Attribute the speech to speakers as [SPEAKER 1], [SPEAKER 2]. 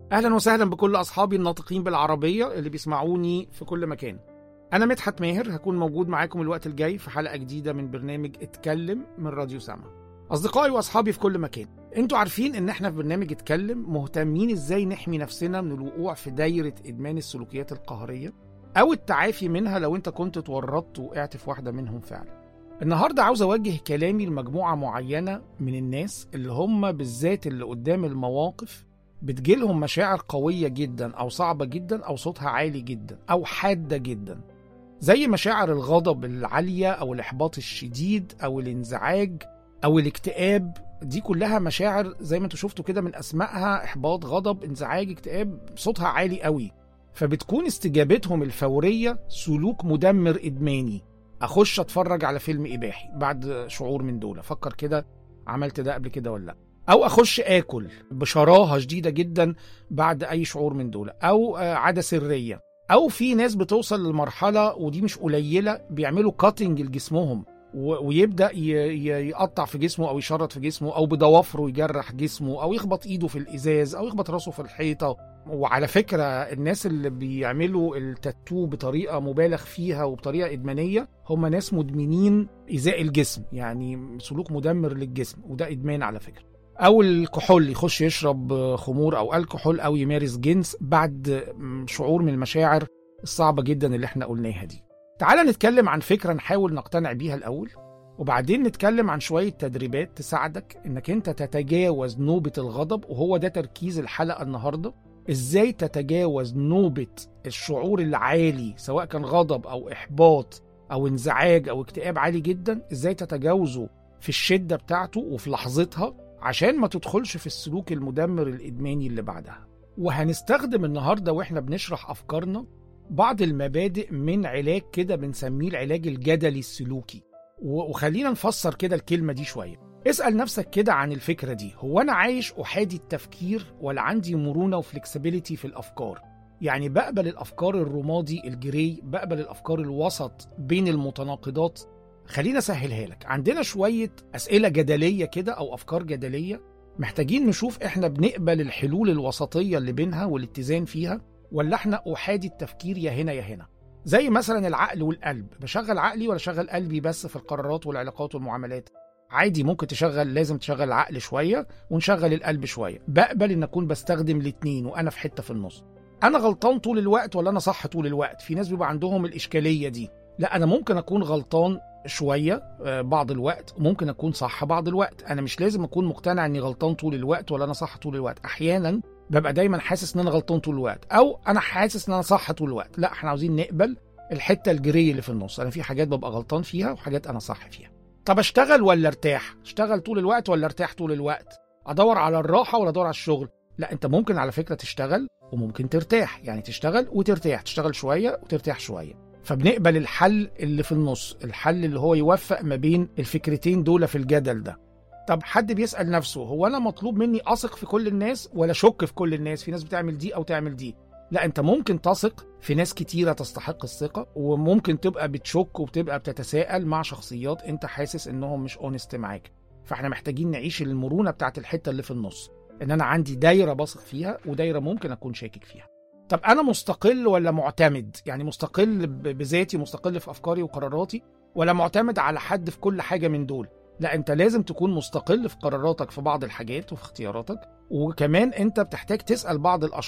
[SPEAKER 1] اهلا وسهلا بكل اصحابي الناطقين بالعربيه اللي بيسمعوني في كل مكان انا مدحت ماهر هكون موجود معاكم الوقت الجاي في حلقه جديده من برنامج اتكلم من راديو سما اصدقائي واصحابي في كل مكان انتوا عارفين ان احنا في برنامج اتكلم مهتمين ازاي نحمي نفسنا من الوقوع في دايره ادمان السلوكيات القهريه او التعافي منها لو انت كنت اتورطت وقعت في واحده منهم فعلا النهارده عاوز اوجه كلامي لمجموعه معينه من الناس اللي هم بالذات اللي قدام المواقف بتجيلهم مشاعر قوية جدا أو صعبة جدا أو صوتها عالي جدا أو حادة جدا زي مشاعر الغضب العالية أو الإحباط الشديد أو الانزعاج أو الاكتئاب دي كلها مشاعر زي ما انتوا شفتوا كده من أسمائها إحباط غضب انزعاج اكتئاب صوتها عالي قوي فبتكون استجابتهم الفورية سلوك مدمر إدماني أخش أتفرج على فيلم إباحي بعد شعور من دول أفكر كده عملت ده قبل كده ولا لأ او اخش اكل بشراهه شديده جدا بعد اي شعور من دول او عاده سريه او في ناس بتوصل لمرحله ودي مش قليله بيعملوا كاتنج لجسمهم ويبدا يقطع في جسمه او يشرط في جسمه او بضوافره يجرح جسمه او يخبط ايده في الازاز او يخبط راسه في الحيطه وعلى فكره الناس اللي بيعملوا التاتو بطريقه مبالغ فيها وبطريقه ادمانيه هم ناس مدمنين ايذاء الجسم يعني سلوك مدمر للجسم وده ادمان على فكره او الكحول يخش يشرب خمور او الكحول او يمارس جنس بعد شعور من المشاعر الصعبه جدا اللي احنا قلناها دي تعال نتكلم عن فكره نحاول نقتنع بيها الاول وبعدين نتكلم عن شويه تدريبات تساعدك انك انت تتجاوز نوبه الغضب وهو ده تركيز الحلقه النهارده ازاي تتجاوز نوبه الشعور العالي سواء كان غضب او احباط او انزعاج او اكتئاب عالي جدا ازاي تتجاوزه في الشده بتاعته وفي لحظتها عشان ما تدخلش في السلوك المدمر الإدماني اللي بعدها وهنستخدم النهاردة وإحنا بنشرح أفكارنا بعض المبادئ من علاج كده بنسميه العلاج الجدلي السلوكي وخلينا نفسر كده الكلمة دي شوية اسأل نفسك كده عن الفكرة دي هو أنا عايش أحادي التفكير ولا عندي مرونة وفلكسبيليتي في الأفكار يعني بقبل الأفكار الرمادي الجري بقبل الأفكار الوسط بين المتناقضات خلينا اسهلها لك عندنا شويه اسئله جدليه كده او افكار جدليه محتاجين نشوف احنا بنقبل الحلول الوسطيه اللي بينها والاتزان فيها ولا احنا احادي التفكير يا هنا يا هنا زي مثلا العقل والقلب بشغل عقلي ولا شغل قلبي بس في القرارات والعلاقات والمعاملات عادي ممكن تشغل لازم تشغل العقل شويه ونشغل القلب شويه بقبل ان اكون بستخدم الاثنين وانا في حته في النص انا غلطان طول الوقت ولا انا صح طول الوقت في ناس بيبقى عندهم الاشكاليه دي لا انا ممكن اكون غلطان شويه بعض الوقت وممكن اكون صح بعض الوقت انا مش لازم اكون مقتنع اني غلطان طول الوقت ولا انا صح طول الوقت احيانا ببقى دايما حاسس ان انا غلطان طول الوقت او انا حاسس ان انا صح طول الوقت لا احنا عاوزين نقبل الحته الجري اللي في النص انا في حاجات ببقى غلطان فيها وحاجات انا صح فيها طب اشتغل ولا ارتاح اشتغل طول الوقت ولا ارتاح طول الوقت ادور على الراحه ولا ادور على الشغل لا انت ممكن على فكره تشتغل وممكن ترتاح يعني تشتغل وترتاح تشتغل شويه وترتاح شويه فبنقبل الحل اللي في النص الحل اللي هو يوفق ما بين الفكرتين دول في الجدل ده طب حد بيسأل نفسه هو أنا مطلوب مني أثق في كل الناس ولا شك في كل الناس في ناس بتعمل دي أو تعمل دي لا أنت ممكن تثق في ناس كتيرة تستحق الثقة وممكن تبقى بتشك وبتبقى بتتساءل مع شخصيات أنت حاسس إنهم مش اونست معاك فاحنا محتاجين نعيش المرونة بتاعت الحتة اللي في النص إن أنا عندي دايرة بثق فيها ودايرة ممكن أكون شاكك فيها طب انا مستقل ولا معتمد يعني مستقل بذاتي مستقل في افكاري وقراراتي ولا معتمد على حد في كل حاجه من دول لا انت لازم تكون مستقل في قراراتك في بعض الحاجات وفي اختياراتك وكمان انت بتحتاج تسال بعض الاشخاص